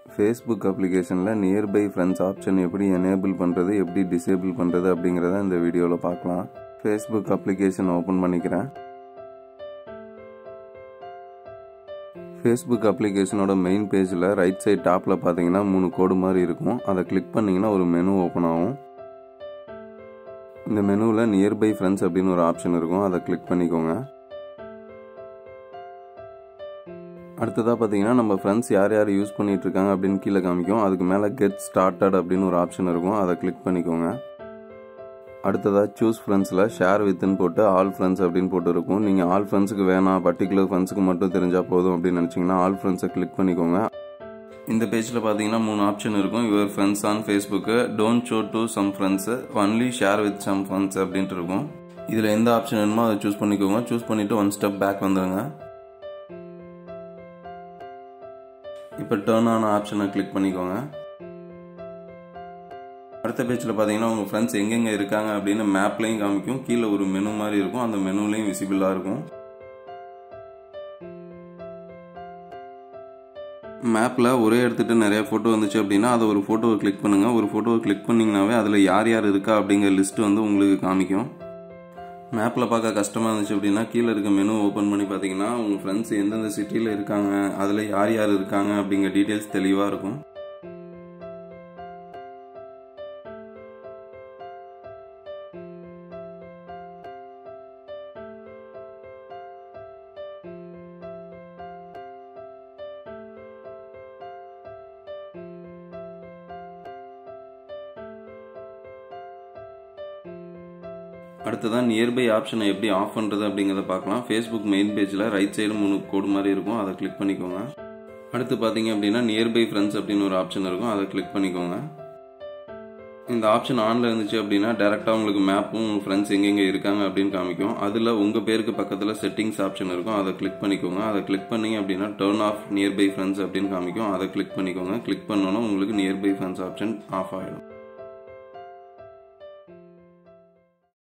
Facebook அப்ளிகேஷனில் nearby friends option எப்படி enable பண்ணுறது எப்படி டிசேபிள் பண்ணுறது அப்படிங்கிறத இந்த வீடியோவில் பார்க்கலாம் ஃபேஸ்புக் அப்ளிகேஷன் ஓப்பன் பண்ணிக்கிறேன் ஃபேஸ்புக் அப்ளிகேஷனோட மெயின் பேஜில் ரைட் சைட் டாப்பில் பார்த்தீங்கன்னா மூணு கோடு மாதிரி இருக்கும் அதை கிளிக் பண்ணிங்கன்னா ஒரு மெனு ஓப்பன் ஆகும் இந்த மெனுவில் நியர்பை ஃப்ரெண்ட்ஸ் அப்படின்னு ஒரு ஆப்ஷன் இருக்கும் அதை கிளிக் பண்ணிக்கோங்க அடுத்ததாக பார்த்தீங்கன்னா நம்ம ஃப்ரெண்ட்ஸ் யார் யார் யூஸ் பண்ணிட்டு இருக்காங்க அப்படின்னு கீழே காமிக்கும் அதுக்கு மேலே கெட் ஸ்டார்டட் அப்படின்னு ஒரு ஆப்ஷன் இருக்கும் அதை கிளிக் பண்ணிக்கோங்க அடுத்ததாக சூஸ் ஃப்ரெண்ட்ஸில் ஷேர் வித்துன்னு போட்டு ஆல் ஃப்ரெண்ட்ஸ் அப்படின்னு போட்டு இருக்கும் நீங்கள் ஆல் ஃப்ரெண்ட்ஸுக்கு வேணாம் பர்டிகுலர் ஃப்ரெண்ட்ஸுக்கு மட்டும் தெரிஞ்சால் போதும் அப்படின்னு நினச்சிங்கன்னா ஆல் ஃப்ரெண்ட்ஸை கிளிக் பண்ணிக்கோங்க இந்த பேஜில் பார்த்தீங்கன்னா மூணு ஆப்ஷன் இருக்கும் your friends on Facebook don't show to some friends only share with some friends அப்படின்ட்டு இருக்கும் இதில் எந்த ஆப்ஷன் வேணுமோ அதை சூஸ் பண்ணிக்கோங்க சூஸ் பண்ணிவிட்டு ஒன் ஸ்டெப் பேக் வந்துடுங்க இப்போ டேர்ன் ஆன ஆப்ஷனை கிளிக் பண்ணிக்கோங்க அடுத்த பேஜில் பார்த்தீங்கன்னா உங்கள் ஃப்ரெண்ட்ஸ் எங்கெங்கே இருக்காங்க அப்படின்னு மேப்லையும் காமிக்கும் கீழே ஒரு மெனு மாதிரி இருக்கும் அந்த மெனுலையும் விசிபிளாக இருக்கும் மேப்பில் ஒரே எடுத்துகிட்டு நிறைய ஃபோட்டோ வந்துச்சு அப்படின்னா அதை ஒரு ஃபோட்டோவை கிளிக் பண்ணுங்கள் ஒரு ஃபோட்டோவை கிளிக் பண்ணிங்கனாவே அதில் யார் யார் இருக்கா அப்படிங்கிற லிஸ்ட் வந்து உங்களுக்கு காமிக்கும் மேப்பில் பார்க்க கஷ்டமாக இருந்துச்சு அப்படின்னா கீழே இருக்க மெனு ஓப்பன் பண்ணி பார்த்தீங்கன்னா உங்கள் ஃப்ரெண்ட்ஸ் எந்தெந்த சிட்டியில் இருக்காங்க அதில் யார் யார் இருக்காங்க அப்படிங்கிற டீட்டெயில்ஸ் தெளிவாக இருக்கும் அடுத்ததான் நியர்பை ஆப்ஷனை எப்படி ஆஃப் பண்ணுறது அப்படிங்கிறத பார்க்கலாம் ஃபேஸ்புக் மெயின் பேஜில் ரைட் சைடு மூணு கோடு மாதிரி இருக்கும் அதை கிளிக் பண்ணிக்கோங்க அடுத்து பார்த்தீங்க அப்படின்னா நியர்பை ஃப்ரெண்ட்ஸ் அப்படின்னு ஒரு ஆப்ஷன் இருக்கும் அதை கிளிக் பண்ணிக்கோங்க இந்த ஆப்ஷன் ஆனில் இருந்துச்சு அப்படின்னா டேரெக்டாக உங்களுக்கு மேப்பும் உங்கள் ஃப்ரெண்ட்ஸ் எங்கெங்கே இருக்காங்க அப்படின்னு காமிக்கும் அதில் உங்கள் பேருக்கு பக்கத்தில் செட்டிங்ஸ் ஆப்ஷன் இருக்கும் அதை கிளிக் பண்ணிக்கோங்க அதை கிளிக் பண்ணிங்க அப்படின்னா டர்ன் ஆஃப் நியர்பை ஃப்ரெண்ட்ஸ் அப்படின்னு காமிக்கும் அதை கிளிக் பண்ணிக்கோங்க கிளிக் பண்ணோன்னா உங்களுக்கு நியர்பை ஃப்ரெண்ட்ஸ் ஆப்ஷன் ஆஃப் ஆகிடும்